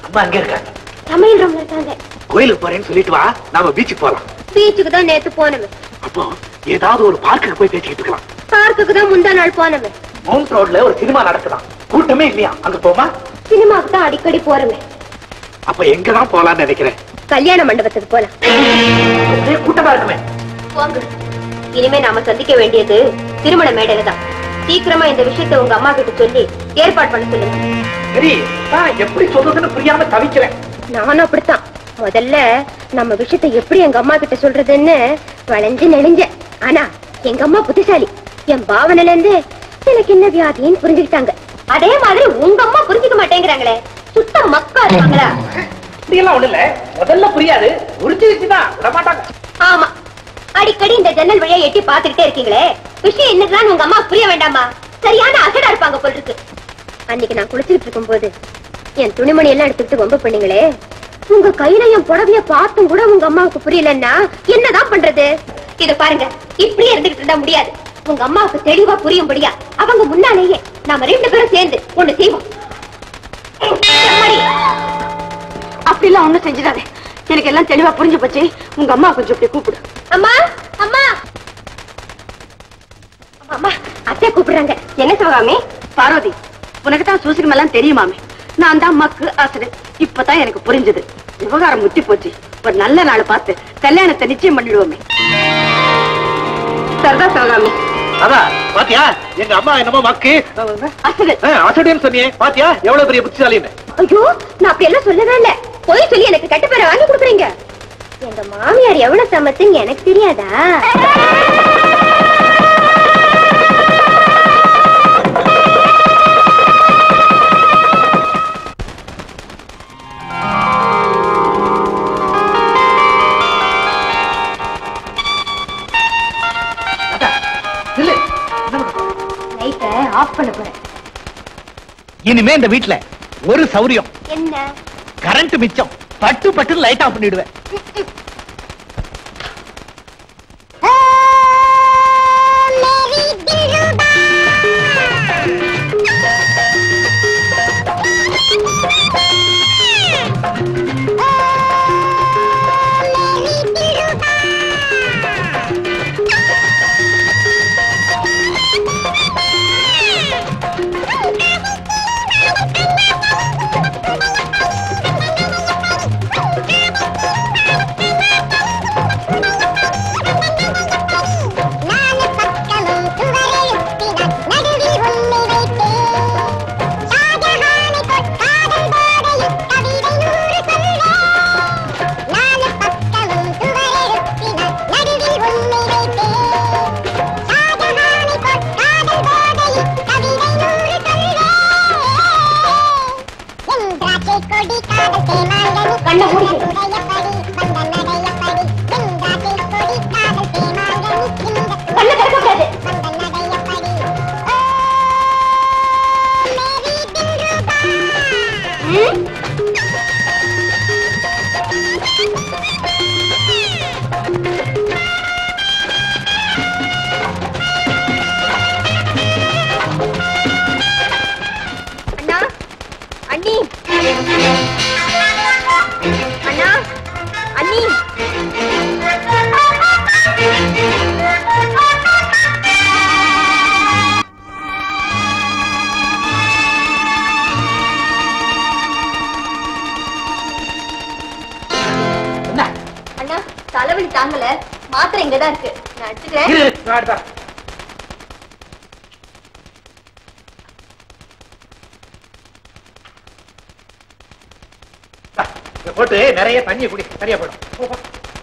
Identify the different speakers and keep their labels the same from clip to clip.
Speaker 1: அம்மா அங்க இருக்காங்க
Speaker 2: சமையல் ரூம்ல இருக்காங்க
Speaker 1: கோயிலுக்கு போறேன்னு சொல்லிட்டு வா நாம பீச்சுக்கு போலாம்
Speaker 2: பீச்சுக்கு தான் நேத்து போனவன்
Speaker 1: அப்போ ஏதாவது ஒரு பார்க்குக்கு போய் பேசிக்கிட்டு இருக்கலாம்
Speaker 2: பார்க்குக்கு தான் முந்தா நாள் போனவன்
Speaker 1: மவுண்ட் ரோட்ல ஒரு சினிமா நடக்குதாம் கூட்டமே இல்லையா அங்க போமா
Speaker 2: சினிமாவுக்கு தான் அடிக்கடி போறவன்
Speaker 1: அப்ப எங்கதான் போலாம்னு நினைக்கிறேன்
Speaker 2: கல்யாண மண்டபத்துக்கு போலாம்
Speaker 1: ஒரே கூட்டமா இருக்குமே
Speaker 2: போங்க இனிமே நாம சந்திக்க வேண்டியது திருமண மேடையில தான் சீக்கிரமா இந்த விஷயத்தை உங்க அம்மா கிட்ட சொல்லி ஏற்பாடு பண்ண சொல்லுங்க
Speaker 1: சரி நான் எப்படி சொல்றதுன்னு புரியாம தவிக்கிறேன்
Speaker 2: நானும் அப்படித்தான் முதல்ல நம்ம விஷயத்தை எப்படி எங்க அம்மா கிட்ட சொல்றதுன்னு வளைஞ்சு நெளிஞ்ச ஆனா எங்க அம்மா புத்திசாலி என் பாவனையில இருந்து எனக்கு என்ன வியாதின்னு புரிஞ்சுக்கிட்டாங்க அதே மாதிரி உங்க அம்மா புரிஞ்சுக்க மாட்டேங்கிறாங்களே சுத்த மக்கா இருக்காங்களா
Speaker 1: இப்படியெல்லாம் ஒண்ணு இல்ல முதல்ல புரியாது உறிஞ்சு வச்சுதான் விட மாட்டாங்க
Speaker 2: ஆமா அடிக்கடி இந்த ஜன்னல் வழியா எட்டி பாத்துக்கிட்டே இருக்கீங்களே விஷயம் என்னதான் உங்க அம்மா புரிய வேண்டாமா சரியான அசடா இருப்பாங்க போல் இருக்கு அன்னைக்கு நான் குளிச்சுட்டு இருக்கும் போது என் துணிமணி எல்லாம் எடுத்துக்கிட்டு வம்பு பண்ணீங்களே உங்க கையில என் புடவைய பார்த்தும் கூட உங்க அம்மாவுக்கு புரியலன்னா என்னதான் பண்றது இத பாருங்க இப்படியே இருந்துகிட்டு இருந்தா முடியாது உங்க அம்மாவுக்கு தெளிவா புரியும்படியா அவங்க முன்னாலேயே நாம ரெண்டு பேரும் சேர்ந்து ஒண்ணு செய்வோம் எம்மாடி,
Speaker 3: அப்படிலாம் ஒண்ணும் செஞ்சிடாதே எனக்கு எல்லாம் தெளிவா புரிஞ்சு போச்சு உங்க அம்மா கொஞ்சம் இப்படி கூப்பிடு
Speaker 2: அம்மா அம்மா அம்மா அத்தை கூப்பிடுறாங்க
Speaker 3: என்ன சிவகாமி பார்வதி உனக்கு தான் சூசிகம் எல்லாம் தெரியுமாமே நான் தான் அம்மாக்கு ஆசிரியர் இப்பதான் எனக்கு புரிஞ்சது விவகாரம் முத்தி போச்சு ஒரு நல்ல நாள் பார்த்து கல்யாணத்தை நிச்சயம் பண்ணிடுவோமே சரிதான் சிவகாமி
Speaker 1: அதான் பாத்தியா எங்க அம்மா என்னமோ மக்கு
Speaker 3: அசடு
Speaker 1: அசடுன்னு சொன்னியே பாத்தியா எவ்வளவு பெரிய புத்திசாலின்னு
Speaker 2: ஐயோ நான் அப்படி எல்லாம் சொல்லவே இல்ல போய் சொல்லி எனக்கு கட்டு பேரை வாங்கி கொடுக்குறீங்க எங்க மாமியார் எவ்வளவு சமத்துன்னு எனக்கு தெரியாதா
Speaker 1: இல்ல
Speaker 2: லைட்டை ஆஃப் பண்ண போறேன்
Speaker 1: இனிமே இந்த வீட்ல ஒரு சௌரியம்
Speaker 2: என்ன
Speaker 1: கரண்ட் மிச்சம் பட்டு பட்டு லைட் ஆஃப் பண்ணிடுவேன்
Speaker 2: கண்ணை மூடி கண்ணை திறக்க கூடாது ம்? அண்ணா அண்ணி அண்ணா அண்ணி
Speaker 1: என்ன
Speaker 2: அண்ணா தலைவலி தாங்கல மாத்திரை இங்கதான் இருக்கு நான் எடுத்துக்கிறேன்
Speaker 1: இரு, இரு, நான் எடுத்தா. இந்தா, இதை போட்டு நிறைய தண்ணி குடி சரியா போயிடும் போ, போ.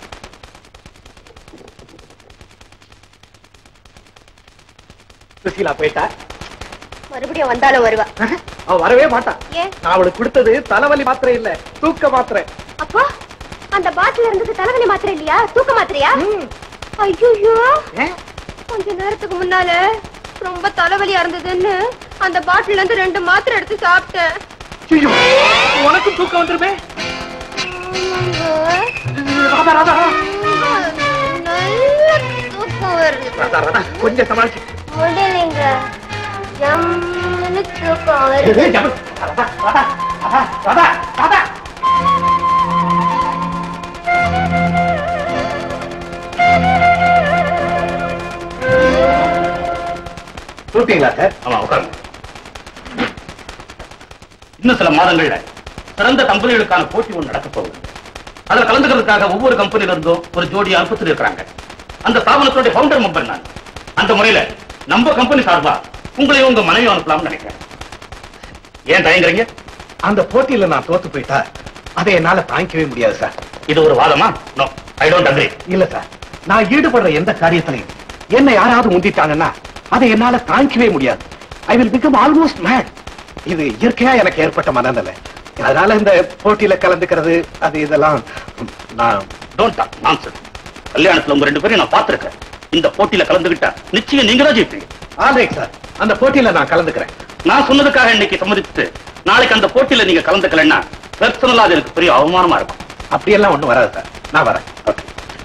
Speaker 1: சுசீலா போயிட்டா
Speaker 2: மறுபடியும் வந்தாலும் வருவா
Speaker 1: அவ வரவே மாட்டான்
Speaker 2: ஏன்
Speaker 1: நான் அவளுக்கு கொடுத்தது தலைவலி மாத்திரை இல்ல தூக்க மாத்திரை
Speaker 2: அப்பா அந்த பாட்டில் இருந்தது தலைவலி மாத்திரை இல்லையா தூக்க மாத்திரையா ஐயோ
Speaker 1: ஏன்?
Speaker 2: கொஞ்ச நேரத்துக்கு முன்னால ரொம்ப தலைவலியா இருந்ததுன்னு அந்த பாட்டில இருந்து ரெண்டு மாத்திரை எடுத்து சாப்பிட்டேன்
Speaker 1: ஐயோ, உனக்கும் தூக்கம் வந்துருமே ராதா ராதா
Speaker 2: நல்ல தூக்கம் வருது
Speaker 1: ராதா ராதா கொஞ்சம் சமாளிச்சு
Speaker 2: முடியலைங்க ஜம்முன்னு தூக்கம் வருது
Speaker 1: ராதா ராதா ராதா ராதா ராதா
Speaker 4: கூப்பிட்டீங்களா சார்
Speaker 5: ஆமா உட்காருங்க இன்னும் சில மாதங்கள்ல சிறந்த கம்பெனிகளுக்கான போட்டி ஒன்று நடக்க போகுது அதுல கலந்துக்கிறதுக்காக ஒவ்வொரு கம்பெனில இருந்தும் ஒரு ஜோடி அனுப்பத்தில் இருக்கிறாங்க அந்த ஸ்தாபனத்துடைய ஃபவுண்டர் மெம்பர் நான் அந்த முறையில நம்ம கம்பெனி சார்பா உங்களையும் உங்க மனைவி அனுப்பலாம்னு நினைக்கிறேன் ஏன் தயங்குறீங்க
Speaker 4: அந்த போட்டியில நான் தோத்து போயிட்டா அதை என்னால தாங்கிக்கவே முடியாது சார்
Speaker 5: இது ஒரு வாதமா நோ ஐ டோன்ட் அக்ரி
Speaker 4: இல்ல சார் நான் ஈடுபடுற எந்த காரியத்திலையும் என்ன யாராவது முந்திட்டாங்கன்னா அதை என்னால தாங்கிக்கவே முடியாது I will become almost mad இது இயற்கையா எனக்கு ஏற்பட்ட மனநிலை அதனால இந்த போட்டியில கலந்துக்கிறது அது இதெல்லாம் நான்
Speaker 5: டோன்ட் டாக் நான்சென்ஸ் கல்யாணத்துல உங்க ரெண்டு பேரும் நான் பார்த்திருக்கேன் இந்த போட்டியில கலந்துகிட்டா நிச்சயம் நீங்க தான் ஜெயிப்பீங்க
Speaker 4: ஆல்ரைட் சார் அந்த போட்டியில நான் கலந்துக்கிறேன்
Speaker 5: நான் சொன்னதுக்காக இன்னைக்கு சம்மதித்து நாளைக்கு அந்த போட்டியில நீங்க கலந்துக்கலன்னா பர்சனலா அது எனக்கு பெரிய அவமானமா இருக்கும்
Speaker 4: அப்படியெல்லாம் ஒண்ணும் வராது சார் நான் வரேன்
Speaker 5: ஓகே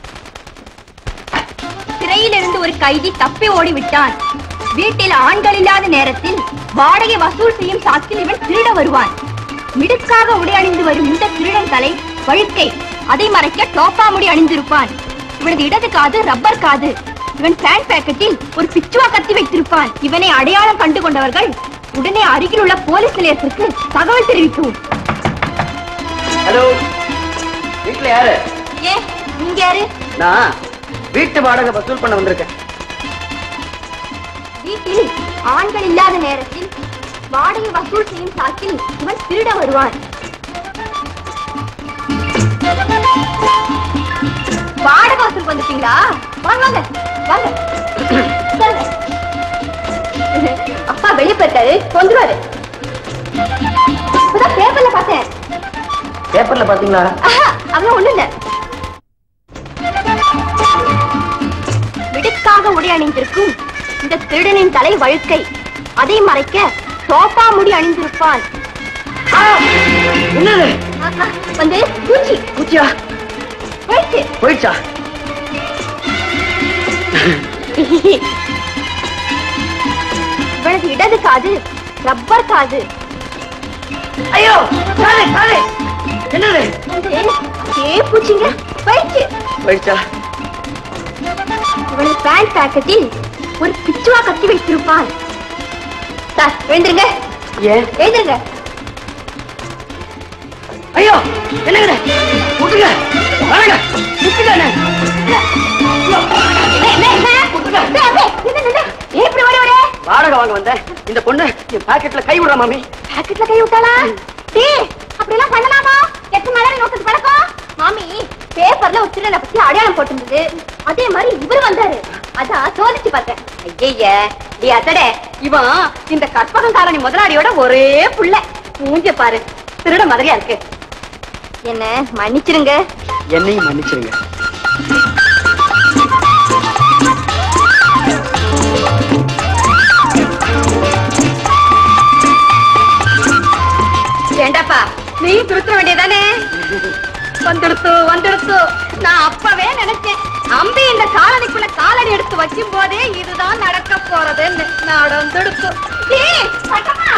Speaker 2: சிறையிலிருந்து ஒரு கைதி தப்பி ஓடி விட்டான் வீட்டில் ஆண்கள் இல்லாத நேரத்தில் வாடகை வசூல் செய்யும் சாக்கில் இவன் திருட வருவான் மிடுக்காக உடை அணிந்து வரும் இந்த திருடன் தலை வழுக்கை அதை மறைக்க டோப்பா முடி அணிந்திருப்பான் இவனது இடது காது ரப்பர் காது இவன் பேண்ட் பாக்கெட்டில் ஒரு பிச்சுவா கத்தி வைத்திருப்பான் இவனை அடையாளம் கண்டு கொண்டவர்கள் உடனே அருகில் உள்ள போலீஸ் நிலையத்திற்கு தகவல் தெரிவிக்கவும்
Speaker 1: ஹலோ வீட்டுல யாரு
Speaker 2: ஏ நீங்க யாரு
Speaker 1: நான் வீட்டு வாடகை வசூல் பண்ண வந்திருக்கேன்
Speaker 2: வீட்டில் ஆண்கள் இல்லாத நேரத்தில் வாடகை வசூல் செய்யும் சாக்கில் இவன் திருட வருவான் வாடகை வசூல் வந்துட்டீங்களா வாங்க வாங்க வாங்க உட்காருங்க. அப்பா வெளியே போயிட்டாரு வந்துருவாரு இப்பதான் பேப்பர்ல பார்த்தேன்
Speaker 1: பேப்பர்ல பாத்தீங்களா
Speaker 2: ஆஹா, அதெல்லாம் ஒண்ணு இல்ல மிடுக்காக உடை அணிந்திருக்கும் இந்த திருடனின் தலை வழுக்கை அதை மறைக்க சோப்பா முடி அணிந்திருப்பான்
Speaker 1: என்னது
Speaker 2: ஆஹா, வந்து பூச்சி
Speaker 1: பூச்சியா
Speaker 2: போயிடுச்சு
Speaker 1: போயிடுச்சா
Speaker 2: இவனது இடது காது ரப்பர் காது
Speaker 1: ஐயோ சாலை சாலை என்னது
Speaker 2: வந்து ஏ பூச்சிங்க போயிடுச்சு
Speaker 1: போயிடுச்சா
Speaker 2: இவனது பேண்ட் பாக்கெட்டில் ஒரு பிச்சுவா கத்தி வைத்திருப்பான் சார் எழுந்திருங்க
Speaker 1: ஏன்
Speaker 2: எழுந்திருங்க
Speaker 1: ஐயோ என்னங்க விட்டுங்க வாங்க விட்டுங்க என்ன?
Speaker 2: எப்படி ஓடி ஓடி
Speaker 1: வாடகை வாங்க வந்தேன் இந்த பொண்ணு என் பாக்கெட்ல கை விடுறா மாமி
Speaker 2: பாக்கெட்ல கை விட்டாளா டீ அப்படி எல்லாம் பண்ணலாமா எத்தனை நாளா நோக்கத்து பழக்கம் மாமி பேப்பர்ல ஒரு திருடனை பத்தி அடையாளம் போட்டிருந்தது அதே மாதிரி இவர் வந்தாரு அதான் சோதிச்சு பார்த்தேன்
Speaker 3: ஐய டி அத்தடே இவன் இந்த கற்பகங்காரணி முதலாளியோட ஒரே புள்ள மூஞ்ச பாரு திருட மாதிரியா இருக்கு
Speaker 2: என்ன மன்னிச்சிருங்க
Speaker 1: என்னையும் மன்னிச்சிருங்க
Speaker 3: ஏண்டாப்பா நீயும் திருத்த வேண்டியதானே வந்துடுத்து வந்துடுத்து நான் அப்பவே நினைச்சேன் அம்பி இந்த காலனிக்குள்ள காலடி எடுத்து வைக்கும் போதே இதுதான் நடக்க போறதுன்னு நடந்துடுத்து ஏய், பட்டம்மா.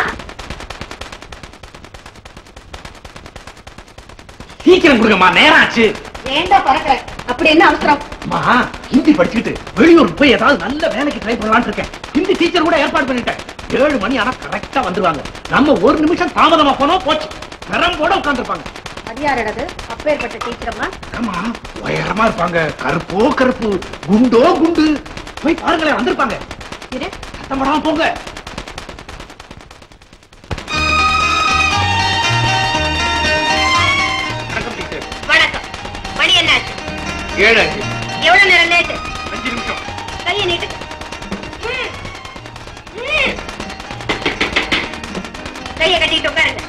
Speaker 4: சீக்கிரம் கொடுங்கம்மா நேரம் ஆச்சு
Speaker 3: ஏண்டா பறக்கிற அப்படி என்ன அவசரம்
Speaker 4: அம்மா ஹிந்தி படிச்சுக்கிட்டு வெளியூர் போய் ஏதாவது நல்ல வேலைக்கு ட்ரை பண்ணலாம்னு இருக்கேன் ஹிந்தி டீச்சர் கூட ஏற்பாடு பண்ணிட்டேன் ஏழு மணி ஆனா கரெக்டா வந்துருவாங்க நம்ம ஒரு நிமிஷம் தாமதமா போனோம் போச்சு கரம் போட உட்காந்துருப்பாங்க
Speaker 3: அது யாரோடது அப்பேற்பட்ட டீச்சரம்மா
Speaker 4: ஆமா உயரமா இருப்பாங்க கருப்போ கருப்பு குண்டோ குண்டு போய் பாருங்களேன் வந்திருப்பாங்க
Speaker 3: இரு
Speaker 4: சத்தம் போடாம போங்க வணக்கம் டீச்சர்
Speaker 2: வணக்கம் மணி என்னாச்சு
Speaker 4: ஏழு அஞ்சு
Speaker 2: எவ்வளவு நேரம் லேட்டு
Speaker 4: அஞ்சு நிமிஷம்
Speaker 2: கையை நீட்டு ம். ம். கையை கட்டிட்டு உட்காருங்க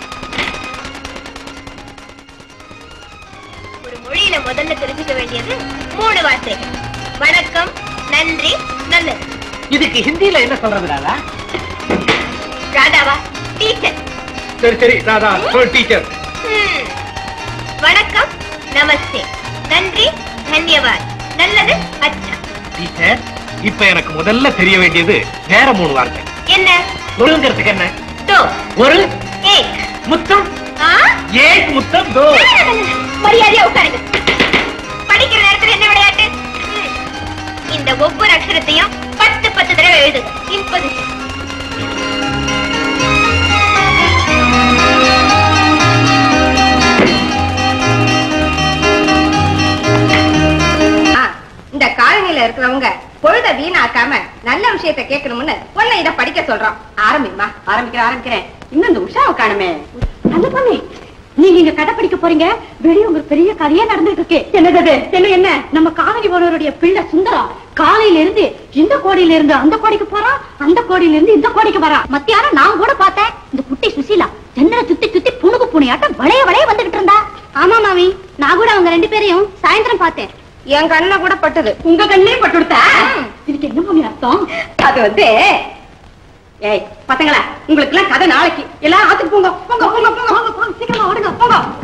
Speaker 2: ஒரு மொழியில முதல்ல தெரிஞ்சுக்க வேண்டியது மூணு வார்த்தைகள் வணக்கம் நன்றி நல்லது
Speaker 1: இதுக்கு ஹிந்தில என்ன சொல்றது ராதா
Speaker 2: ராதாவா டீச்சர்
Speaker 4: சரி சரி நான் தான் டீச்சர்
Speaker 2: ம். வணக்கம் நமஸ்தே நன்றி தன்யவாத் நல்லது அச்சா
Speaker 4: டீச்சர் இப்ப எனக்கு முதல்ல தெரிய வேண்டியது வேற மூணு வார்த்தை
Speaker 2: என்ன
Speaker 4: ஒழுங்கிறதுக்கு என்ன
Speaker 2: தோ
Speaker 4: ஒரு
Speaker 2: ஏக்
Speaker 4: முத்தம்
Speaker 2: ஆ
Speaker 4: ஏக் முத்தம் தோ
Speaker 2: மரியாதையா உட்காருங்க படிக்கிற நேரத்துல என்ன விளையாட்டு ம். இந்த ஒவ்வொரு அக்ஷரத்தையும் பத்து பத்து தடவை எழுதுங்க இன் பொசிஷன்
Speaker 3: ஆ, இந்த காலனில இருக்கிறவங்க பொழுத வீணாக்காம நல்ல விஷயத்தை கேட்கணும்னு உன்னை இத படிக்க சொல்றோம் ஆரம்பிமா
Speaker 6: ஆரம்பிக்கிறேன் ஆரம்பிக்கிறேன் இன்னும் இந்த உஷாவை காணுமே அந்த பொண்ணு நீங்க இங்க கதை படிக்க போறீங்க வெளிய ஒரு பெரிய கதையே நடந்துட்டு இருக்கு என்னது அது? என்ன என்ன நம்ம காவிரி போனவருடைய பிள்ளை சுந்தரம் காலையில இருந்து இந்த கோடியில இருந்து அந்த கோடிக்கு போறான் அந்த கோடியில இருந்து இந்த கோடிக்கு வரான் மத்தியானம் நான் கூட பார்த்தேன் இந்த குட்டி சுசீலா ஜன்னலை சுத்தி சுத்தி புணுகு புனையாட்டம் வளைய வளைய வந்துகிட்டு இருந்தா ஆமா மாமி நான் கூட அவங்க ரெண்டு பேரையும் சாயந்தரம் பார்த்தேன்
Speaker 3: என் கண்ணுல கூட பட்டது
Speaker 6: உங்க கண்ணே பட்டுடுத்தா இதுக்கு என்ன மாமி அர்த்தம்
Speaker 3: அது வந்து
Speaker 6: ஏய் பசங்களா உங்களுக்கு எல்லாம் கதை நாளைக்கு எல்லாரும் ஆத்துக்கு போங்க போங்க போங்க போங்க போங்க போங்க சீக்கிரமா ஓடுங்க போங்க